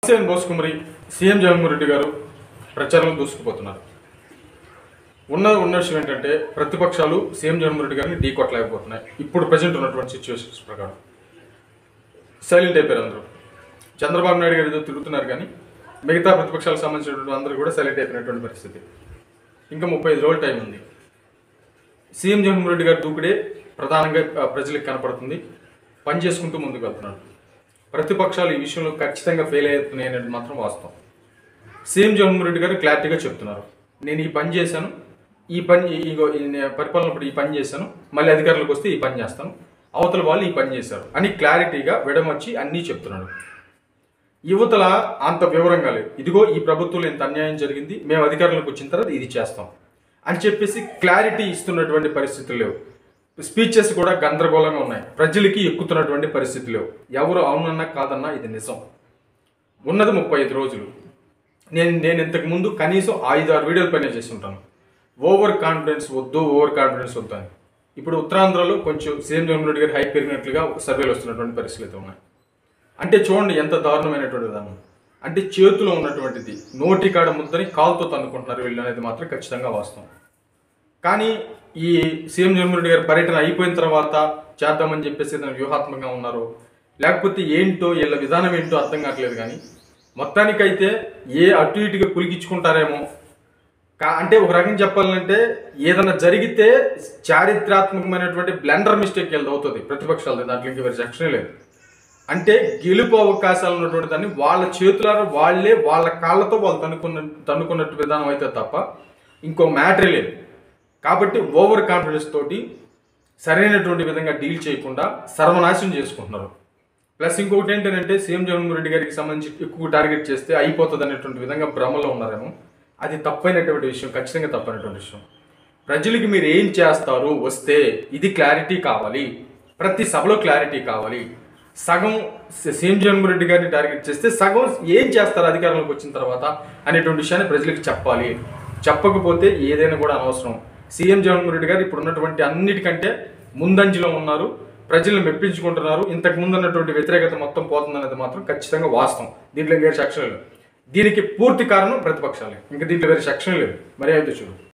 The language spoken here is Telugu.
హుసేన్ బోస్కుమరి సీఎం జగన్మోహన్ రెడ్డి గారు ప్రచారంలో దూసుకుపోతున్నారు ఉన్న ఉన్న విషయం ఏంటంటే ప్రతిపక్షాలు సీఎం జగన్మోహన్ రెడ్డి గారిని ఢీ కొట్టలేకపోతున్నాయి ఇప్పుడు ప్రజెంట్ ఉన్నటువంటి సిచ్యువేషన్స్ ప్రకారం సైలెంట్ అయిపోయారు అందరూ చంద్రబాబు నాయుడు గారు ఏదో తిరుగుతున్నారు కానీ మిగతా ప్రతిపక్షాలకు సంబంధించినటువంటి అందరూ కూడా సైలెంట్ అయిపోయినటువంటి పరిస్థితి ఇంకా ముప్పై ఐదు రోజులు టైం ఉంది సీఎం జగన్మోహన్ రెడ్డి గారి దూకుడే ప్రధానంగా ఆ, ప్రజలకు కనపడుతుంది పని చేసుకుంటూ ముందుకు వెళ్తున్నాడు ప్రతిపక్షాలు ఈ విషయంలో ఖచ్చితంగా ఫెయిల్ అవుతున్నాయి అనేది మాత్రం వాస్తవం సీఎం జగన్మోహన్ రెడ్డి గారు క్లారిటీగా చెప్తున్నారు నేను ఈ పని చేశాను ఈ పని ఇగో ఈ నే- పరిపాలనప్పుడు ఈ పని చేశాను మళ్ళీ అధికారులకు వస్తే ఈ పని చేస్తాను అవతల వాళ్ళు ఈ పని చేశారు అని క్లారిటీగా విడమర్చి అన్నీ చెప్తున్నాడు యువతల అంత వివరంగా లేదు ఇదిగో ఈ ప్రభుత్వంలో ఇంత అన్యాయం జరిగింది మేము అధికారంలోకి వచ్చిన తర్వాత ఇది చేస్తాం అని చెప్పేసి క్లారిటీ ఇస్తున్నటువంటి పరిస్థితులు లేవు స్పీచెస్ కూడా గందరగోళంగా ఉన్నాయి ప్రజలకి ఎక్కుతున్నటువంటి పరిస్థితులు లేవు ఎవరు అవునన్నా కాదన్నా ఇది నిజం ఉన్నది ముప్పై ఐదు రోజులు నేను నేను ఇంతకు ముందు కనీసం ఐదు ఆరు వీడియోలు పైన చేసి ఉంటాను ఓవర్ కాన్ఫిడెన్స్ వద్దు ఓవర్ కాన్ఫిడెన్స్ వద్దు అని ఇప్పుడు ఉత్తరాంధ్రలో కొంచెం సీఎం జగన్మోహన్ రెడ్డి గారు హైప్ పెరిగినట్లుగా సర్వేలు వస్తున్నటువంటి పరిస్థితులు అయితే ఉన్నాయి అంటే చూడండి ఎంత దారుణమైనటువంటి విధానం అంటే చేతిలో ఉన్నటువంటిది నోటి కాడ ముద్దని కాలుతో తన్నుకుంటున్నారు వీళ్ళు అనేది మాత్రం ఖచ్చితంగా వాస్తవం కానీ ఈ సీఎం జగన్మోహన్ రెడ్డి గారి పర్యటన అయిపోయిన తర్వాత చేద్దామని చెప్పేసి ఏదైనా వ్యూహాత్మకంగా ఉన్నారు లేకపోతే ఏంటో వీళ్ళ విధానం ఏంటో అర్థం కావట్లేదు కానీ మొత్తానికైతే ఏ అటు ఇటుగా కులికించుకుంటారేమో కా అంటే ఒక రకంగా చెప్పాలంటే ఏదైనా జరిగితే చారిత్రాత్మకమైనటువంటి బ్లెండర్ మిస్టేక్ వెళ్ళి అవుతుంది ప్రతిపక్షాలది దాంట్లో ఇంక వేరే సెక్షనే లేదు అంటే గెలుపు అవకాశాలు ఉన్నటువంటి దాన్ని వాళ్ళ చేతులారా వాళ్ళే వాళ్ళ కాళ్ళతో వాళ్ళు తన్నుకున్న తన్నుకున్నట్టు విధానం అయితే తప్ప ఇంకో మ్యాటరే లేదు కాబట్టి ఓవర్ కాన్ఫిడెన్స్ తోటి సరైనటువంటి విధంగా డీల్ చేయకుండా సర్వనాశనం చేసుకుంటున్నారు ప్లస్ ఇంకొకటి ఏంటంటే సీఎం జగన్మోహన్ రెడ్డి గారికి సంబంధించి ఎక్కువ టార్గెట్ చేస్తే అయిపోతుంది అనేటువంటి విధంగా భ్రమలో ఉన్నారేమో అది తప్పైనటువంటి విషయం ఖచ్చితంగా తప్పైనటువంటి విషయం ప్రజలకి మీరు ఏం చేస్తారు వస్తే ఇది క్లారిటీ కావాలి ప్రతి సభలో క్లారిటీ కావాలి సగం సీఎం జగన్మోహన్ రెడ్డి గారిని టార్గెట్ చేస్తే సగం ఏం చేస్తారు అధికారంలోకి వచ్చిన తర్వాత అనేటువంటి విషయాన్ని ప్రజలకు చెప్పాలి చెప్పకపోతే ఏదైనా కూడా అనవసరం సీఎం జగన్మోహన్ రెడ్డి గారు ఇప్పుడు ఉన్నటువంటి అన్నిటికంటే ముందంజలో ఉన్నారు ప్రజలను మెప్పించుకుంటున్నారు ఇంతకు ముందు ఉన్నటువంటి వ్యతిరేకత మొత్తం పోతుందనేది మాత్రం ఖచ్చితంగా వాస్తవం దీంట్లో వేరే సెక్షన్ లేదు దీనికి పూర్తి కారణం ప్రతిపక్షాలే ఇంకా దీంట్లో వేరే సెక్షన్ లేదు మరి అయితే చూడు